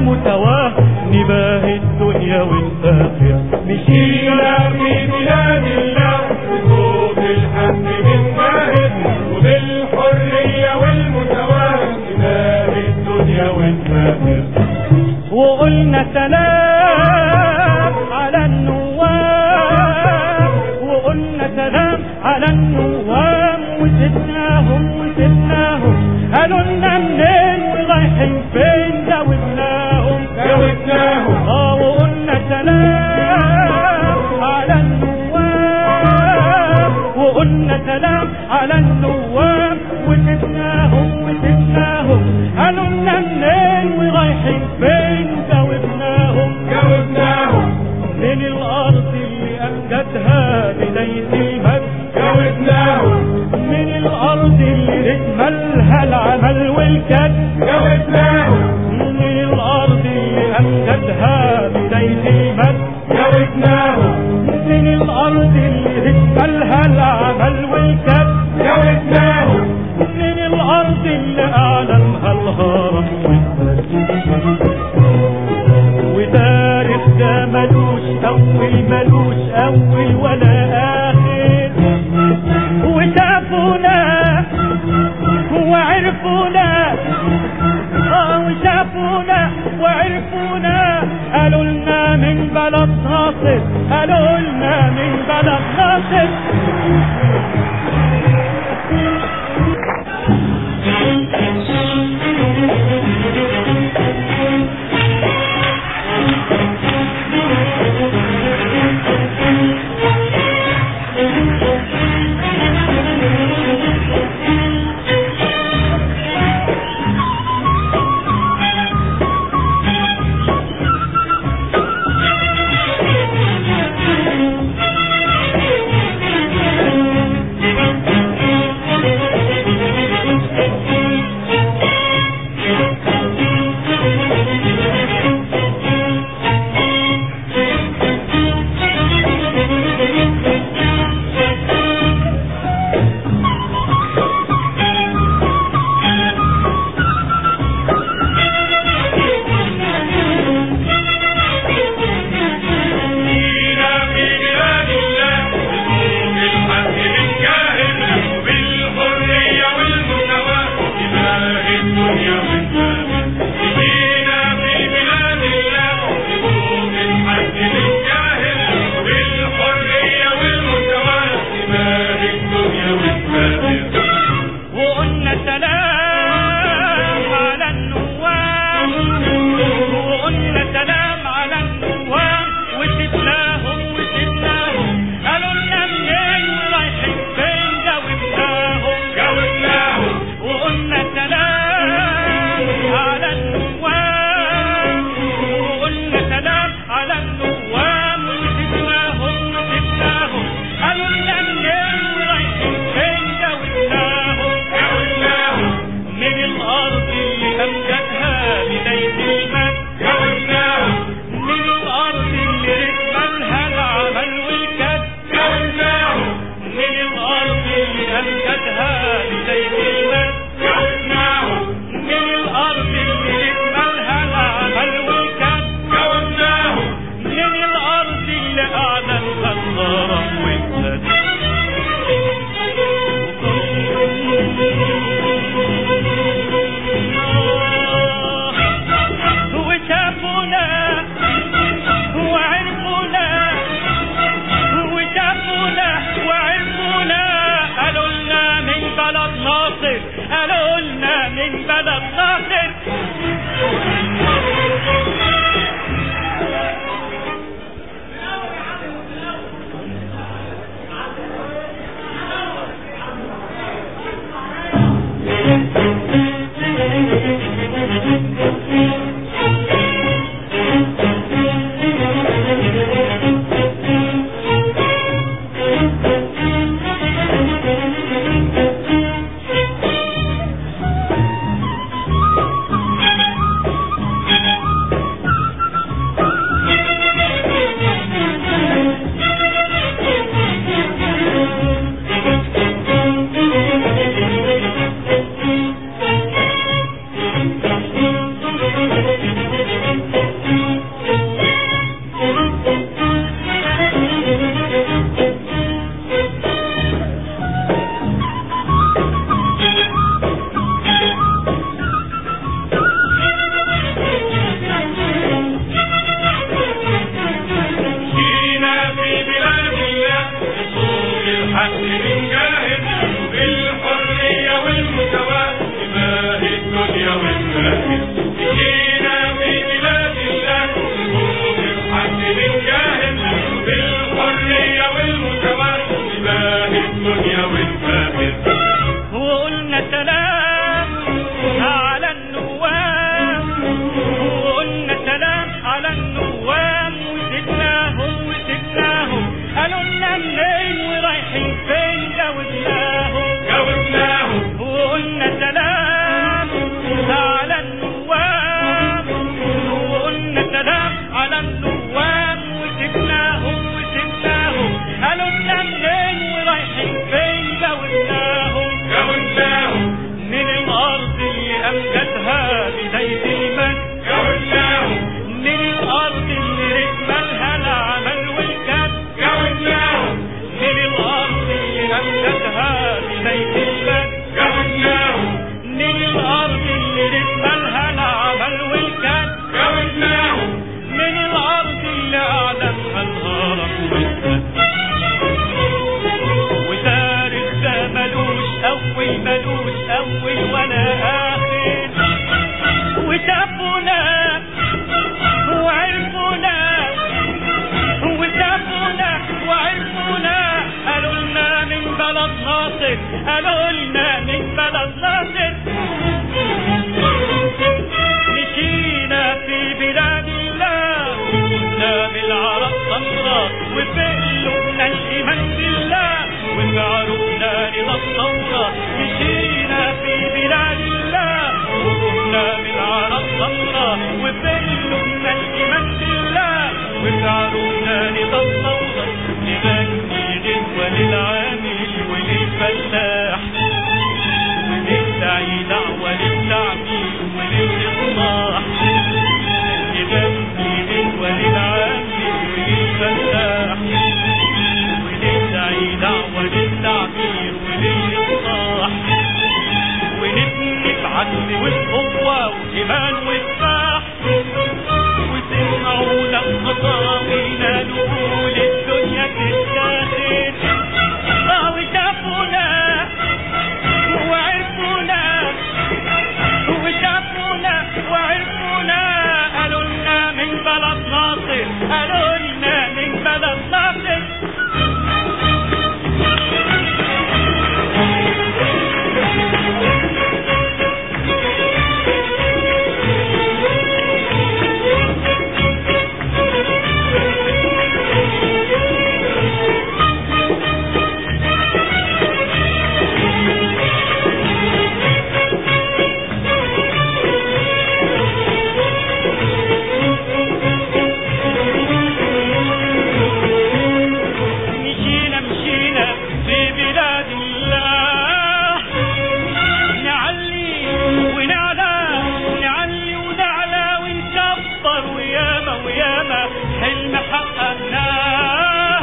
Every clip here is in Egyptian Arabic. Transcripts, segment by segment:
والمساواة نباهي الدنيا ونسافر مشينا في بلاد الله بصوت الحق بنجاهد وبالحرية والمساواة نباهي الدنيا ونسافر وقلنا سلام على النوام وقلنا سلام على النوام وسبناهم وسبناهم قالوا لنا منين ورايحين فين جاوبناهم جاوبناهم اه وقلنا سلام على النوام وقلنا سلام على النوام وسبناهم وسبناهم قالوا لنا منين ورايحين فين جاوبناهم جاوبناهم من الارض اللي امجدها بداية المجد جاوبناهم من الارض اللي رتملها العمل والجد جاوبناهم من الارض اللي امجدها بداية المجد جاوبناهم من الارض اللي رتملها العمل والجد جاوبناهم من الارض اللي اعلنها الهرم والمجد وتاريخ ده ملوش اول ملوش اول ولا اخر وشافونا وعرفونا اه وشافونا وعرفونا قالوا لنا من بلد ناصر قالوا لنا من بلد ناصر جينا في بلاد الله بصوت الحق بنجاهد وبالحرية والمساواة نباهي الدنيا ونسافر جينا في بلاد الله بصوت الحق بنجاهد وبالحرية والمساواة نباهي الدنيا ونسافر وقلنا سلام على النوام وقلنا سلام على النوام وسبناهم وسبناهم قالوا لنا منين ورايحين فين جاوبناهم جاوبناهم وقلنا سلام على النوام وقلنا سلام على النوام وسبناهم وسبناهم قالوا لنا منين ورايحين فين جاوبناهم جاوبناهم من الأرض اللي أمجدها بداية المجد جاوبناهم من الأرض اللي رتملها العمل والكد جاوبناهم من الأرض اللي أمجدها بداية المجد جاوبناهم من الأرض اللي رتملها العمل والكد جاوبناهم من الأرض اللي أعلنها الغرام والكد قالوا لنا من بلد ناصر مشينا في بلاد الله كنا بالعرب صفرا وبقلوبنا الإيمان بالله وفي عروقنا رضا الثورة مشينا في بلاد الله وكنا بالعرب صفرا وبقلوبنا الإيمان بالله وفي عروقنا رضا الثورة نغني غنوة للعامل وللفلاح ونبدعي دعوة للتعمير وللإصلاح نغني غنوة للعامل وللفلاح وندعي دعوة للتعمير وللإصلاح ونبني بعدل وبقوة وإيمان وكفاح وتسمعونا بخطاوينا نقول الدنيا تتاخد اه وشافونا وعرفونا وشافونا وعرفونا قالوا لنا من بلد ناصر قالوا لنا من بلد ناصر مشينا مشينا في بلاد الله نعلي ونعلى نعلي ونعلى ونكبر وياما وياما حلم حققناه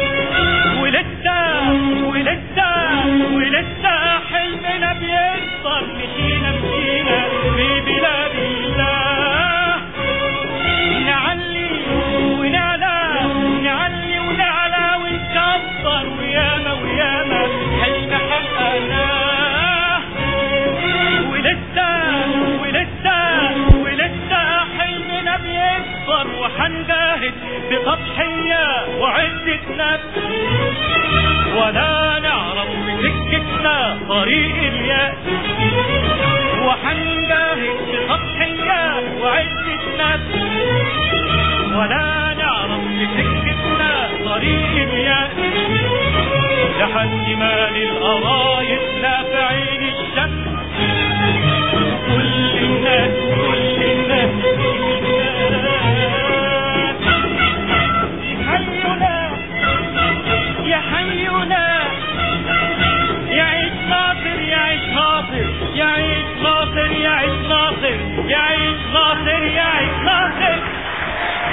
ولسه ولسه ولسه حلمنا بيكبر مشينا مشينا في بلاد الله نعلي ونعلى نعلي ونعلى ونكبر وياما وياما حلم حققناه ولسه ولسه ولسه حلمنا بيكبر وحنجاهد بتضحية وعزة نفس ولا نعرف بسكتنا طريق اليأس وحنجاهد بتضحية وعزة نفس ولا نعرف بسكتنا طريق اليأس لحد ما للقرايب نافعين الشمس كل الناس كل الناس كل الناس حينا يا حينا يعيش ناصر يعيش ناصر يعيش ناصر يعيش ناصر يعيش ناصر يعيش ناصر